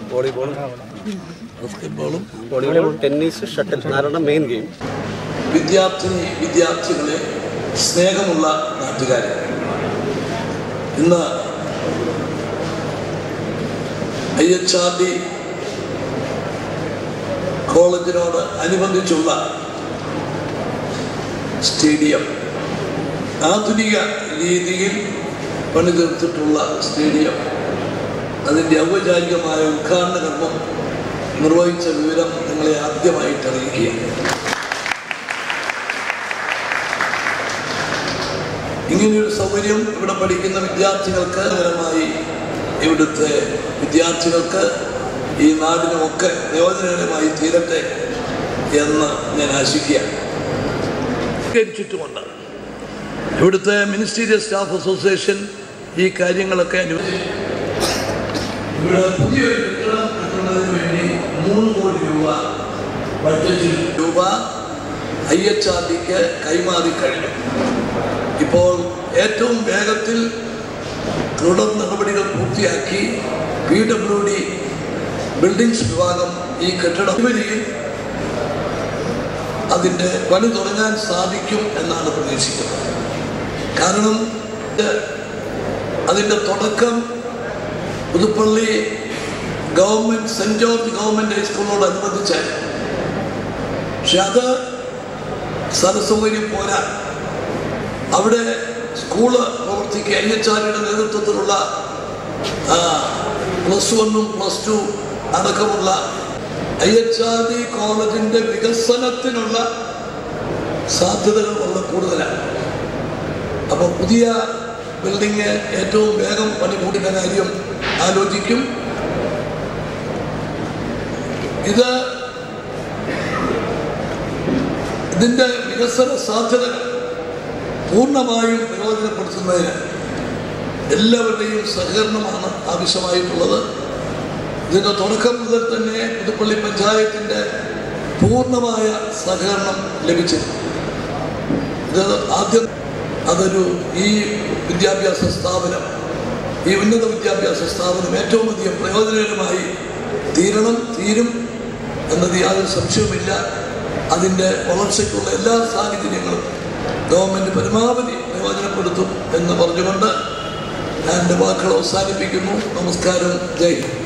വോളിബോളും ബാസ്കറ്റ്ബോളും volleyball tennis shuttle നാലാണ് main game വിദ്യാർത്ഥിനി വിദ്യാർത്ഥികളെ സ്നേഹമുള്ള നാട്ടുകാരെ ഇന്ന് ഐ എച്ച് ആർ ഡി കോളേജിനോട് അനുബന്ധിച്ചുള്ള സ്റ്റേഡിയം ആധുനിക രീതിയിൽ പണിതീർത്തിട്ടുള്ള സ്റ്റേഡിയം അതിൻ്റെ ഔപചാരികമായ ഉദ്ഘാടന കർമ്മം നിർവഹിച്ച വിവരം നിങ്ങളെ ആദ്യമായിട്ട് അറിയിക്കുകയാണ് ഇങ്ങനെയൊരു സൗകര്യം ഇവിടെ പഠിക്കുന്ന വിദ്യാർത്ഥികൾക്ക് പരമായി ഇവിടുത്തെ വിദ്യാർത്ഥികൾക്ക് ഈ നാടിനുമൊക്കെ പ്രയോജനകരമായി തീരട്ടെ എന്ന് ഞാൻ ആശിക്കുകയാണ് ചുറ്റുമുണ്ട് ഇവിടുത്തെ മിനിസ്റ്റീരിയൽ സ്റ്റാഫ് അസോസിയേഷൻ ഈ കാര്യങ്ങളൊക്കെ അനുവദിച്ചു ഇവിടെ പുതിയൊരു കെട്ടിടം കെട്ടുന്നതിന് വേണ്ടി മൂന്ന് കോടി രൂപ ബഡ്ജറ്റിൽ രൂപ ഐ എച്ച് ആർ ഡിക്ക് കൈമാറി കഴിഞ്ഞു ഇപ്പോൾ ഏറ്റവും വേഗത്തിൽ തുടർ നടപടികൾ പൂർത്തിയാക്കി പി ഡബ്ല്യു ഡി ബിൽഡിംഗ്സ് വിഭാഗം ഈ കെട്ടിടം വരികയും അതിൻ്റെ പണി തുടങ്ങാൻ സാധിക്കും എന്നാണ് പ്രതീക്ഷിക്കുന്നത് കാരണം ഇത് അതിൻ്റെ തുടക്കം Puthuppally government saint George government ഹൈസ്കൂളിനോടനുബന്ധിച്ചാണ് പക്ഷെ അത് സ്ഥലസൗകര്യം പോരാ അവിടെ സ്കൂള് പ്രവർത്തിക്കുക ഐ എച്ച് ആറിയുടെ നേതൃത്വത്തിലുള്ള പ്ലസ് വണ്ണും പ്ലസ് ടു അടക്കമുള്ള ഐ എച്ച് ആർ ഡി കോളേജിൻ്റെ വികസനത്തിനുള്ള സാധ്യതകൾ വളരെ കൂടുതലാണ് അപ്പോൾ പുതിയ ബിൽഡിങ് ഏറ്റവും വേഗം പണി കൂട്ടുന്ന കാര്യം ആലോചിക്കും ഇത് ഇതിൻ്റെ വികസന സാധ്യതകൾ പൂർണ്ണമായും പ്രയോജനപ്പെടുത്തുന്നതിന് എല്ലാവരുടെയും സഹകരണമാണ് ആവശ്യമായിട്ടുള്ളത് ഇതിൻ്റെ തുടക്കം മുതൽ തന്നെ പുതുപ്പള്ളി പഞ്ചായത്തിൻ്റെ പൂർണ്ണമായ സഹകരണം ലഭിച്ചിരുന്നു ഇത് ആദ്യം അതൊരു ഈ വിദ്യാഭ്യാസ സ്ഥാപനം ഈ ഉന്നത വിദ്യാഭ്യാസ സ്ഥാപനം ഏറ്റവും അധികം പ്രയോജനകരമായി തീരണം തീരും എന്നത് യാതൊരു സംശയവുമില്ല അതിൻ്റെ വളർച്ചയ്ക്കുള്ള എല്ലാ സാഹചര്യങ്ങളും ഗവൺമെൻറ് പരമാവധി പ്രയോജനപ്പെടുത്തും എന്ന് പറഞ്ഞുകൊണ്ട് ഞാൻ എൻ്റെ വാക്കുകൾ അവസാനിപ്പിക്കുന്നു നമസ്കാരം ജയ് ഹിന്ദ്